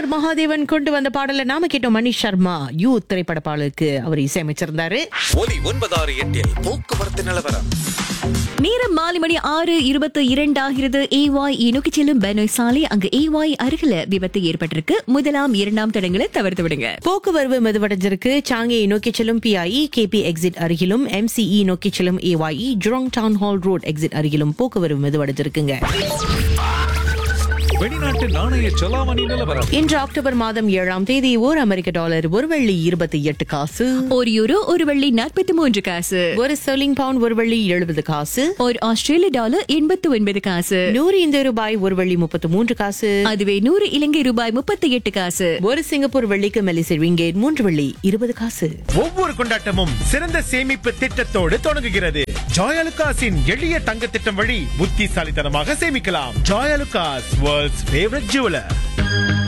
மகாதேவன் கொண்டு வந்த பாடல நாம கேட்டோம் மணிஷ் சர்மா யூ திரைப்பட பாடலுக்கு அவர் இசையமைச்சிருந்தாரு ஒலி ஒன்பதாறு எட்டில் போக்குவரத்து நிலவரம் நேரம் மாலை மணி ஆறு இருபத்தி இரண்டாகிறது ஏவாய் நோக்கி செல்லும் பெனோய் சாலை அங்கு ஏவாய் அருகில விபத்து ஏற்பட்டிருக்கு முதலாம் இரண்டாம் தடங்களை தவிர்த்து விடுங்க போக்குவரவு மெதுவடைஞ்சிருக்கு சாங்கியை நோக்கி செல்லும் பிஐஇ கேபி எக்ஸிட் அருகிலும் எம்சிஇ நோக்கி செல்லும் AYE Jurong town hall road exit அருகிலும் போக்குவரவு மெதுவடைஞ்சிருக்குங்க வெளிநாட்டு நாணய செலாவணி நிலவரம் இன்று அக்டோபர் மாதம் ஏழாம் தேதி ஓர் அமெரிக்க டாலர் ஒரு வெள்ளி இருபத்தி எட்டு காசு ஒரு யூரோ ஒரு வெள்ளி நாற்பத்தி மூன்று காசு ஒரு ஸ்டெர்லிங் பவுண்ட் ஒரு வெள்ளி எழுபது காசு ஒரு ஆஸ்திரேலிய டாலர் எண்பத்தி ஒன்பது காசு நூறு இந்திய ரூபாய் ஒரு வெள்ளி முப்பத்து மூன்று காசு அதுவே நூறு இலங்கை ரூபாய் முப்பத்தி எட்டு காசு ஒரு சிங்கப்பூர் வெள்ளிக்கு மெலிசை ரிங்கேட் மூன்று வெள்ளி இருபது காசு ஒவ்வொரு கொண்டாட்டமும் சிறந்த சேமிப்பு திட்டத்தோடு தொடங்குகிறது ஜாயலுகாஸின் எளிய தங்க திட்டம் வழி புத்திசாலித்தனமாக சேமிக்கலாம் ஜாயலுகாஸ் வேர்ல்ட்ஸ் ஃபேவரட் ஜுவலர்